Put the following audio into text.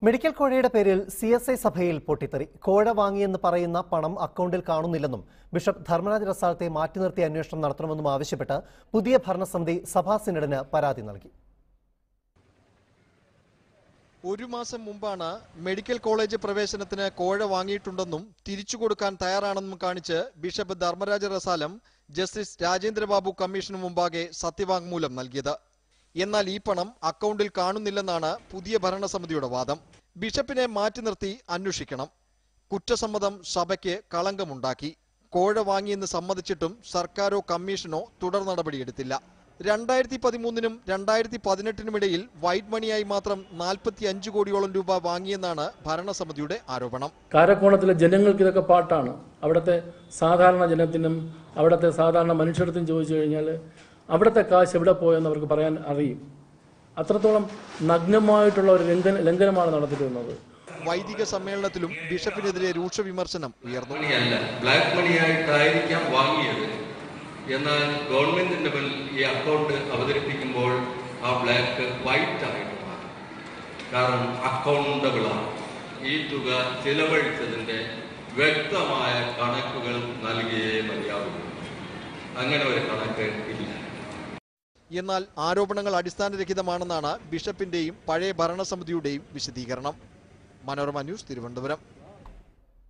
medical കോഴയുടെ പേരിൽ C S I സഭയിൽ പൊട്ടിത്തെറി കോഴ വാങ്ങിയെന്ന് പറയുന്ന പണം അക്കൗണ്ടിൽ കാണുന്നില്ലെന്നും ബിഷപ്പ് ധർമ്മരാജ് റസാലത്തെ മാറ്റി നിർത്തി അന്വേഷണം നടത്തണമെന്നും ആവശ്യപ്പെട്ട് പുതിയ ഭരണസമിതി സഭാ സിനഡിന് പരാതി നൽകി ഒരു മാസം മുമ്പാണ് മെഡിക്കൽ കോളേജ് പ്രവേശനത്തിന് കോഴ വാങ്ങിയിട്ടുണ്ടെന്നും തിരിച്ചു കൊടുക്കാൻ തയ്യാറാണെന്നും കാണിച്ച് ബിഷപ്പ് ധർമ്മരാജ റസാലം ജസ്റ്റിസ് രാജേന്ദ്രബാബു കമ്മീഷന് മുമ്പാകെ സത്യവാങ്മൂലം നൽകിയത് എന്നാൽ ഈ പണം അക്കൗണ്ടിൽ കാണുന്നില്ലെന്നാണ് പുതിയ ഭരണസമിതിയുടെ വാദം ബിഷപ്പിനെ മാറ്റി നിർത്തി അന്വേഷിക്കണം കുറ്റസമ്മതം സഭയ്ക്ക് കളങ്കമുണ്ടാക്കി കോഴ വാങ്ങിയെന്ന് സമ്മതിച്ചിട്ടും സർക്കാരോ കമ്മീഷനോ തുടർ നടപടിയെടുത്തില്ല രണ്ടായിരത്തി പതിമൂന്നിനും രണ്ടായിരത്തി പതിനെട്ടിനുമിടയിൽ വൈറ്റ് മണിയായി മാത്രം നാൽപ്പത്തി അഞ്ച് കോടിയോളം രൂപ വാങ്ങിയെന്നാണ് ഭരണസമിതിയുടെ ആരോപണം കാരക്കോണത്തിലെ ജനങ്ങൾക്ക് ഇതൊക്കെ പാട്ടാണ് അവിടുത്തെ സാധാരണ ജനത്തിനും അവിടുത്തെ സാധാരണ മനുഷ്യർക്കും ചോദിച്ചു കഴിഞ്ഞാൽ അവിടുത്തെ കാശ് എവിടെ പോയെന്ന് അവർക്ക് പറയാൻ അറിയും അത്രത്തോളം നഗ്നമായിട്ടുള്ള ഒരു ലംഘന ലംഘനമാണ് നടത്തിയിരുന്നത് വൈദിക സമ്മേളനത്തിലും ബിഷപ്പിനെതിരെ രൂക്ഷ വിമർശനം ഉയർന്നു മണിയല്ല ബ്ലാക്ക് മണിയായിട്ടായിരിക്കാം വാങ്ങിയത് എന്നാൽ ഗവൺമെന്റിന്റെ മുന്നിൽ ഈ അക്കൗണ്ട് അവതരിപ്പിക്കുമ്പോൾ ആ ബ്ലാക്ക് വൈറ്റ് ആയിട്ട് മാറി കാരണം അക്കൗണ്ടബിൾ ആണ് ഈ തുക ചിലവഴിച്ചതിന്റെ വ്യക്തമായ കണക്കുകൾ നൽകിയേ മതിയാവുള്ളൂ അങ്ങനെ ഒരു കണക്ക് ഇല്ല എന്നാൽ ആരോപണങ്ങൾ അടിസ്ഥാനരഹിതമാണെന്നാണ് ബിഷപ്പിന്റെയും പഴയ ഭരണസമിതിയുടെയും വിശദീകരണം മനോരമ ന്യൂസ് തിരുവനന്തപുരം